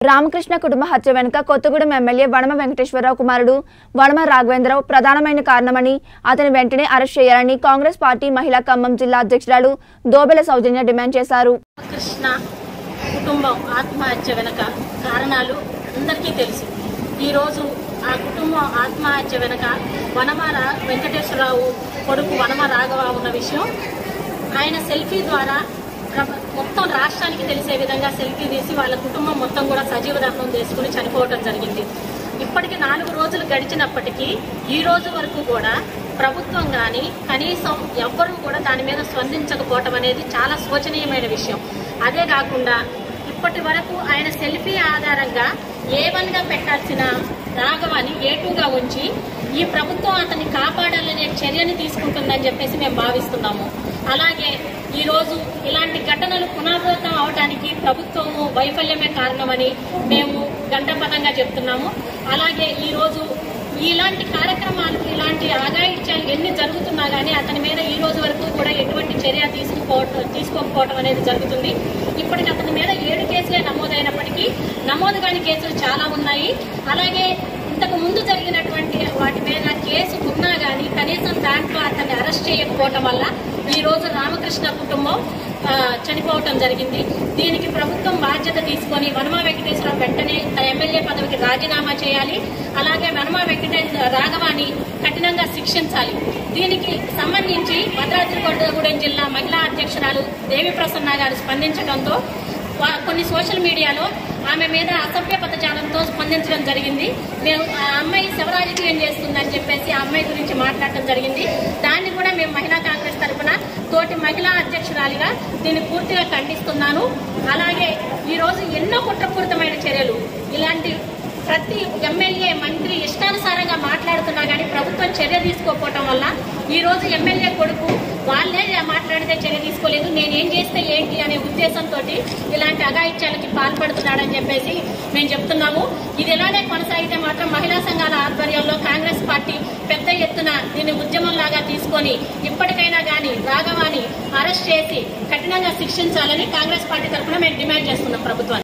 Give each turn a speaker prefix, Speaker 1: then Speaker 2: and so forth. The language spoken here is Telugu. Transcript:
Speaker 1: రామకృష్ణ కుటుంబ హత్య వెనుక కొత్తగూడెం ఎమ్మెల్యే వనమ వెంకటేశ్వరరావు కుమారుడు వనమ రాఘవేంద్రరావు ప్రధానమైన కారణమని అతని వెంటనే అరెస్ట్ చేయాలని కాంగ్రెస్ పార్టీ మహిళా ఖమ్మం జిల్లా అధ్యక్షురాలు దోబెల సౌజన్య డిమాండ్ చేశారు
Speaker 2: కృష్ణ కుటుంబం ఆత్మహత్య వెనక కారణాలు అందరికీ తెలుసు ఈరోజు ఆ కుటుంబం ఆత్మహత్య వెనక వనమ రా- వెంకటేశ్వరరావు కొడుకు వనమ రాఘవ ఉన్న విషయం ఆయన సెల్ఫీ ద్వారా ప్ర- మొత్తం రాష్ట్రానికి తెలిసే విధంగా సెల్ఫీ తీసి వాళ్ళ కుటుంబం మొత్తం కూడా సజీవ దహనం చేసుకుని చనిపోవటం జరిగింది ఇప్పటికి నాలుగు రోజులు గడిచినప్పటికీ ఈ రోజు వరకు కూడా ప్రభుత్వం కానీ కనీసం ఎవ్వరూ కూడా దాని మీద స్పందించకపోవటం అనేది చాలా శోచనీయమైన విషయం అదే కాకుండా ఇప్పటి వరకు ఆయన సెల్ఫీ ఆధారంగా ఏ వన్ గా పెట్టాల్సిన రాఘవాన్ని ఏ టూగా ఉంచి ఈ ప్రభుత్వం అతన్ని కాపాడాలనే చర్యని తీసుకుంటుందని చెప్పేసి మేము భావిస్తున్నాము అలాగే ఈ రోజు ఇలాంటి ఘటనలు పునరావృతం అవడానికి ప్రభుత్వము వైఫల్యమే కారణమని మేము గంటపదంగా చెప్తున్నాము అలాగే ఈ రోజు ఇలాంటి కార్యక్రమాలు ఇలాంటి ఆగాయిత్యాలు ఎన్ని జరుగుతున్నా గానీ అతని మీద ఈ రోజు వరకు కూడా ఎటువంటి చర్య తీసుకుపోవటం తీసుకోకపోవడం అనేది జరుగుతుంది ఇప్పటికి అతని మీద ఏడు కేసులే నమోదైనప్పటికీ నమోదు కాని కేసులు చాలా ఉన్నాయి అలాగే ఇంతకు ముందు జరిగినటువంటి వాటి మీద కేసు ఉన్నా గానీ కనీసం దాంట్లో అతన్ని అరెస్ట్ చేయకపోవటం వల్ల ఈ రోజు రామకృష్ణ కుటుంబం ఆ, చనిపోవటం జరిగింది దీనికి ప్రభుత్వం బాధ్యత తీసుకొని వనమా వెంకటేశ్వర వెంటనే తన ఎమ్మెల్యే పదవికి రాజీనామా చేయాలి అలాగే వనమా వెంకటేశ్వర రాఘవాన్ని కఠినంగా శిక్షించాలి దీనికి సంబంధించి భద్రాద్రి కొత్తగూడెం జిల్లా మహిళా అధ్యక్షురాలు దేవి ప్రసన్న గారు స్పందించడంతో వా- కొన్ని సోషల్ మీడియాలో ఆమె మీద అసభ్య పదజాలంతో స్పందించడం జరిగింది మేము ఆ అమ్మాయి శివరాజకీయం చేస్తుందని చెప్పేసి ఆ అమ్మాయి గురించి మాట్లాడటం జరిగింది దాన్ని కూడా మేము మహిళా కాంగ్రెస్ తరఫున తోటి మహిళా అధ్యక్షురాలిగా దీన్ని పూర్తిగా ఖండిస్తున్నాను అలాగే ఈ రోజు ఎన్నో కుట్రపూరితమైన చర్యలు ఇలాంటి ప్రతి ఎమ్మెల్యే మంత్రి ఇష్టానుసారంగా మాట్లాడుతున్నా కానీ ప్రభుత్వం చర్య తీసుకోకపోవటం వల్ల ఈ రోజు ఎమ్మెల్యే కొడుకు వాళ్ళే మాట్లాడితే చర్య తీసుకోలేదు నేనేం చేస్తే ఏంటి అనే ఉద్దేశంతో ఇలాంటి అఘాయిత్యాలకి పాల్పడుతున్నాడని చెప్పేసి మేము చెప్తున్నాము ఇది ఇలానే కొనసాగితే మాత్రం మహిళా సంఘాల ఆధ్వర్యంలో కాంగ్రెస్ పార్టీ పెద్ద ఎత్తున దీన్ని ఉద్యమంలాగా తీసుకొని ఇప్పటికైనా కానీ రాఘవాన్ని అరెస్ట్ చేసి కఠినంగా శిక్షించాలని కాంగ్రెస్ పార్టీ తరఫున మేము డిమాండ్ చేస్తున్నాం ప్రభుత్వాన్ని